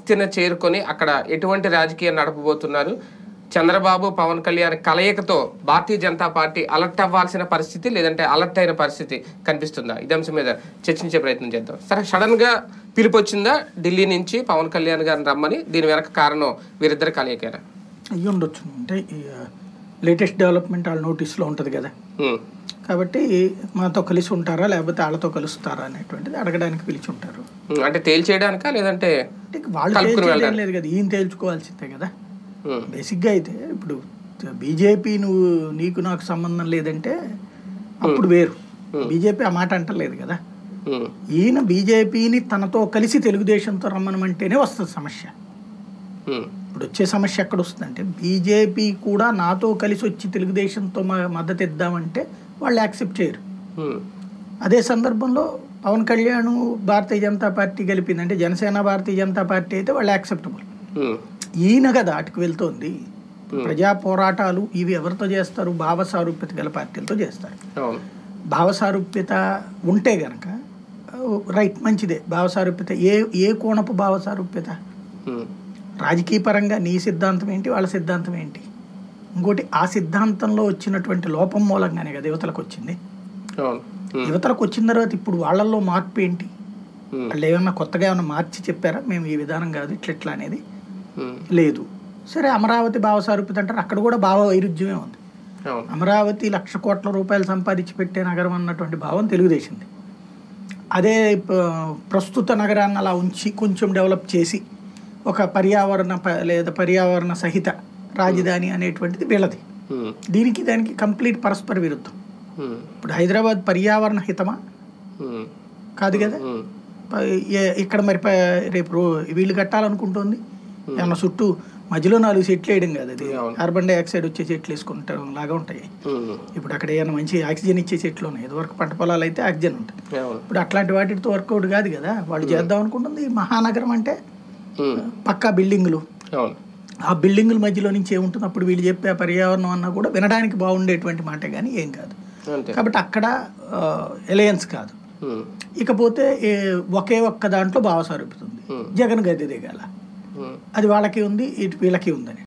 అస్థిన చేరుకొని అక్కడ ఎటువంటి రాజకీయం నడపబోతున్నారు చంద్రబాబు పవన్ కళ్యాణ్ కలయికతో భారతీయ జనతా పార్టీ అలర్ట్ అవ్వాల్సిన పరిస్థితి లేదంటే అలర్ట్ అయిన పరిస్థితి కనిపిస్తుందా ఇదే అంశం మీద చర్చించే ప్రయత్నం చేద్దాం సరే సడన్ గా పిలుపు వచ్చిందా ఢిల్లీ నుంచి పవన్ కళ్యాణ్ గారిని రమ్మని దీని వెనక కారణం వీరిద్దరు కలయికేనా అయ్యి ఉండొచ్చు అంటే లేటెస్ట్ డెవలప్మెంట్ వాళ్ళ నోటీస్లో ఉంటుంది కదా ఉమ్, కాబట్టి మాతో కలిసి ఉంటారా లేకపోతే వాళ్ళతో కలుస్తారా అనేటువంటిది అడగడానికి పిలిచి ఉంటారు ఉమ్, అంటే తేల్చేయడానికా లేదంటే అంటే వాళ్ళు కలుపుకుని తేల్చేదేం వెళ్ళడానికి. లేదు కదా ఈయన తేల్చుకోవాల్సిందే కదా ఉమ్, బేసిక్గా అయితే ఇప్పుడు బీజేపీ నువ్వు నీకు నాకు సంబంధం లేదంటే అప్పుడు వేరు బీజేపీ ఆ మాట అంటలేదు కదా ఉమ్, ఈయన బీజేపీని తనతో కలిసి తెలుగుదేశంతో రమ్మనమంటేనే వస్తుంది సమస్య ఉమ్, ఇప్పుడు వచ్చే సమస్య ఎక్కడ వస్తుందంటే బీజేపీ కూడా నాతో కలిసి వచ్చి తెలుగుదేశంతో మ- మద్దతు ఇద్దామంటే వాళ్ళు యాక్సెప్ట్ చేయరు ఉమ్, అదే సందర్భంలో పవన్ కళ్యాణ్ భారతీయ జనతా పార్టీ కలిపింది అంటే జనసేన భారతీయ జనతా పార్టీ అయితే వాళ్ళు యాక్సెప్టబుల్ ఉమ్, ఈయన కదా అటుకు వెళ్తోంది ప్రజా పోరాటాలు ఇవి ఎవరితో చేస్తారు భావ సారూప్యత గల పార్టీలతో చేస్తారు అవును భావ సారూప్యత ఉంటే గనక రైట్ మంచిదే భావ సారూప్యత ఏ ఏ కోణపు భావ సారూప్యత ఉమ్, రాజకీయ పరంగా నీ సిద్ధాంతం ఏంటి వాళ్ళ సిద్ధాంతం ఏంటి ఇంకోటి ఆ సిద్ధాంతంలో వచ్చినటువంటి లోపం మూలంగానే కదా యువతలకు వచ్చింది అవును ఉమ్, యువతలకు వచ్చిన తర్వాత ఇప్పుడు వాళ్ళల్లో మార్పు ఏంటి ఉమ్, వాళ్ళు ఏమన్నా కొత్తగా ఏమన్నా మార్చి చెప్పారా మేము ఈ విధానం కాదు ఇట్లా ఇట్లా అనేది ఉమ్, లేదు సరే అమరావతి భావ సారూప్యత అంటారు అక్కడ కూడా భావ వైరుధ్యమే ఉంది అవును అమరావతి లక్ష కోట్ల రూపాయలు సంపాదించి పెట్టే నగరం అన్నటువంటి భావం తెలుగుదేశంది అదే ప- ప్రస్తుత నగరాన్ని అలా ఉంచి కొంచెం డెవలప్ చేసి ఒక పర్యావరణ ప- లేదా పర్యావరణ సహిత రాజధాని అనేటువంటిది వీళ్ళది ఉమ్, దీనికి దానికి కంప్లీట్ పరస్పర విరుద్ధం ఉమ్, ఇప్పుడు హైదరాబాద్ పర్యావరణ హితమా ఉమ్, కాదు కదా ఉమ్, ప- ఏ- ఇక్కడ మరి ప- రేపు రో- వీళ్ళు కట్టాలనుకుంటోంది ఏమన్నా చుట్టూ మధ్యలో నాలుగు చెట్లు వేయడం కాదు అది అవును. కార్బన్ డైఆక్సైడ్ వచ్చే చెట్లు వేసుకుంటాం లాగా ఉంటాయి ఉమ్, ఇప్పుడు అక్కడ ఏమైనా మంచి ఆక్సిజన్ ఇచ్చే చెట్లు ఉన్నాయి ఇదివరకు పంట పొలాలు అయితే ఆక్సిజన్ ఉంటుంది అవును ఇప్పుడు అట్లాంటి వాటితో వర్కౌట్ కాదు కదా వాళ్ళు చేద్దాం అనుకుంటుంది ఈ మహానగరం అంటే ఉమ్, పక్కా బిల్డింగులు అవును ఆ బిల్డింగుల మధ్యలో నుంచి ఏముంటుంది అప్పుడు వీళ్ళు చెప్పే పర్యావరణం అన్నా కూడా వినడానికి బాగుండేటువంటి మాట కానీ ఏం కాదు అంతే కాబట్టి అక్కడ ఎలయన్స్ కాదు ఉమ్, ఇకపోతే ఏ, ఒకే ఒక్క దాంట్లో భావ సారూపుతుంది Hmm. జగన్ గద్దె దిగాల ఉమ్. అది వాళ్ళకి ఉంది ఇటు వీళ్ళకి ఉందని